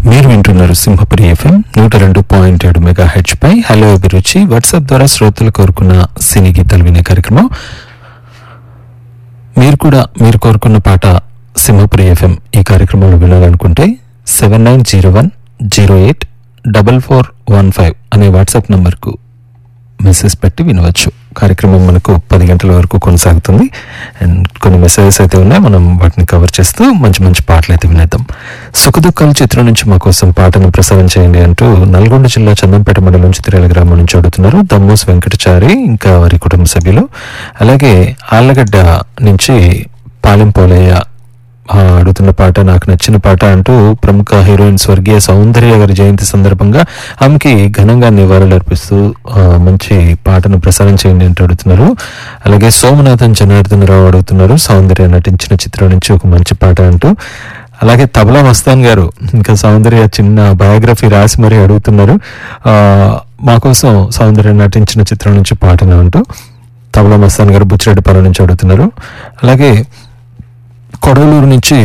మీరు వింటున్నారు సింహపురి ఎఫ్ఎం నూట రెండు పాయింట్ ఏడు మెగా హెచ్ పై హలో అభిరుచి వాట్సాప్ ద్వారా శ్రోతలు కోరుకున్న సినీ గీతాలు వినే కార్యక్రమం మీరు కూడా మీరు కోరుకున్న పాట సింహపురి ఎఫ్ఎం ఈ కార్యక్రమంలో వినాలనుకుంటే seven nine zero one zero eight double four one five అనే వాట్సాప్ నంబర్కు మెసేజ్ పెట్టి వినవచ్చు కార్యక్రమం మనకు పది గంటల వరకు కొనసాగుతుంది అండ్ కొన్ని మెసేజెస్ అయితే ఉన్నాయి మనం వాటిని కవర్ చేస్తూ మంచి మంచి పాటలు అయితే వినేద్దాం సుఖదుఖాల చిత్రం నుంచి మా కోసం పాటను ప్రసారం చేయండి అంటూ నల్గొండ జిల్లా చందంపేట మండలం చిత్రాల గ్రామం నుంచి అడుగుతున్నారు దమ్మోస్ వెంకటచారి ఇంకా వారి కుటుంబ సభ్యులు అలాగే ఆళ్ళగడ్డ నుంచి పాలెం పోలయ్య ఆ, అడుగుతున్న పాట నాకు నచ్చిన పాట అంటూ ప్రముఖ హీరోయిన్ స్వర్గీయ సౌందర్య గారి జయంతి సందర్భంగా ఆమెకి ఘనంగా నివాళులు అర్పిస్తూ ఆ, మంచి పాటను ప్రసారం చేయండి అంటూ అడుగుతున్నారు అలాగే సోమనాథన్ జనార్దన్ రావు అడుగుతున్నారు సౌందర్య నటించిన చిత్రం నుంచి ఒక మంచి పాట అంటూ అలాగే తబలా మస్తాన్ గారు ఇంకా సౌందర్య చిన్న బయోగ్రఫీ రాసి మరీ అడుగుతున్నారు ఆ, మా కోసం సౌందర్య నటించిన చిత్రం నుంచి పాటను అంటూ తబలా మస్తాన్ గారు బుచ్చిరెడ్డిపాలెం నుంచి అడుగుతున్నారు అలాగే కొడవలూరు నుంచి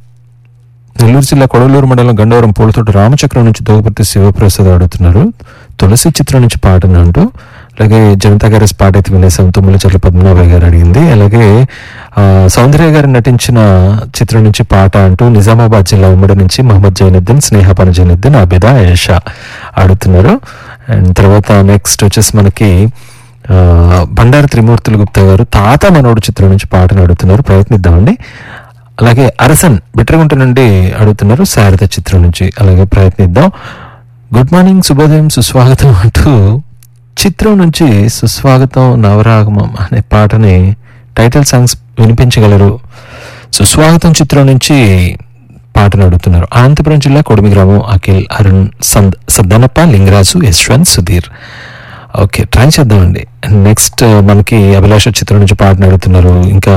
నెల్లూరు జిల్లా కొడవలూరు మండలం గండవరం పూలతోట రామచక్రం నుంచి దోగపర్తి శివప్రసాద్ అడుగుతున్నారు తులసి చిత్రం నుంచి పాటను అంటూ అలాగే జనతా గారి పాట అయితే వినేసాం తొమ్మిది చెట్ల పద్మనాభయ్య గారు అడిగింది అలాగే ఆ, సౌందర్య గారు నటించిన చిత్రం నుంచి పాట అంటూ నిజామాబాద్ జిల్లా ఉమ్మడి నుంచి మహమ్మద్ జైనుద్దీన్ స్నేహపాన జైనుద్దీన్ అబిదా ఏషా ఆడుతున్నారు అండ్ తర్వాత నెక్స్ట్ వచ్చేసి మనకి ఆ, బండారు త్రిమూర్తులు గుప్తా గారు తాత మనోడు చిత్రం నుంచి పాటను అడుగుతున్నారు ప్రయత్నిద్దామండి అలాగే అరసన్ బిట్రగుంట నుండి అడుగుతున్నారు శారద చిత్రం నుంచి అలాగే ప్రయత్నిద్దాం గుడ్ మార్నింగ్ శుభోదయం సుస్వాగతం అంటూ చిత్రం నుంచి సుస్వాగతం నవరాగమం అనే పాటని టైటిల్ సాంగ్స్ వినిపించగలరు సుస్వాగతం చిత్రం నుంచి పాటను అడుగుతున్నారు అనంతపురం జిల్లా కొడిమి గ్రామం అఖిల్ అరుణ్ సంద్ సద్దనప్ప లింగరాజు యశ్వంత్ సుధీర్ ఓకే ట్రై చేద్దామండి నెక్స్ట్ మనకి అభిలాష చిత్రం నుంచి పాటను అడుగుతున్నారు ఇంకా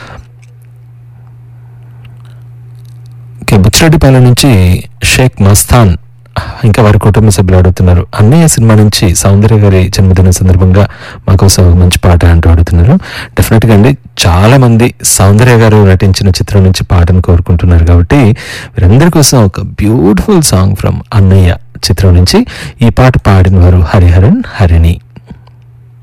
ఓకే బుచ్చిరెడ్డిపాలెం నుంచి షేక్ మస్తాన్ ఇంకా వారి కుటుంబ సభ్యులు అడుగుతున్నారు అన్నయ్య సినిమా నుంచి సౌందర్య గారి జన్మదినం సందర్భంగా మా కోసం ఒక మంచి పాట అంటూ అడుగుతున్నారు డెఫినెట్గా అండి చాలా మంది సౌందర్య గారు నటించిన చిత్రం నుంచి పాటను కోరుకుంటున్నారు కాబట్టి వీరందరి కోసం ఒక బ్యూటిఫుల్ సాంగ్ ఫ్రమ్ అన్నయ్య చిత్రం నుంచి ఈ పాట పాడిన వారు హరిహరన్ హరిణి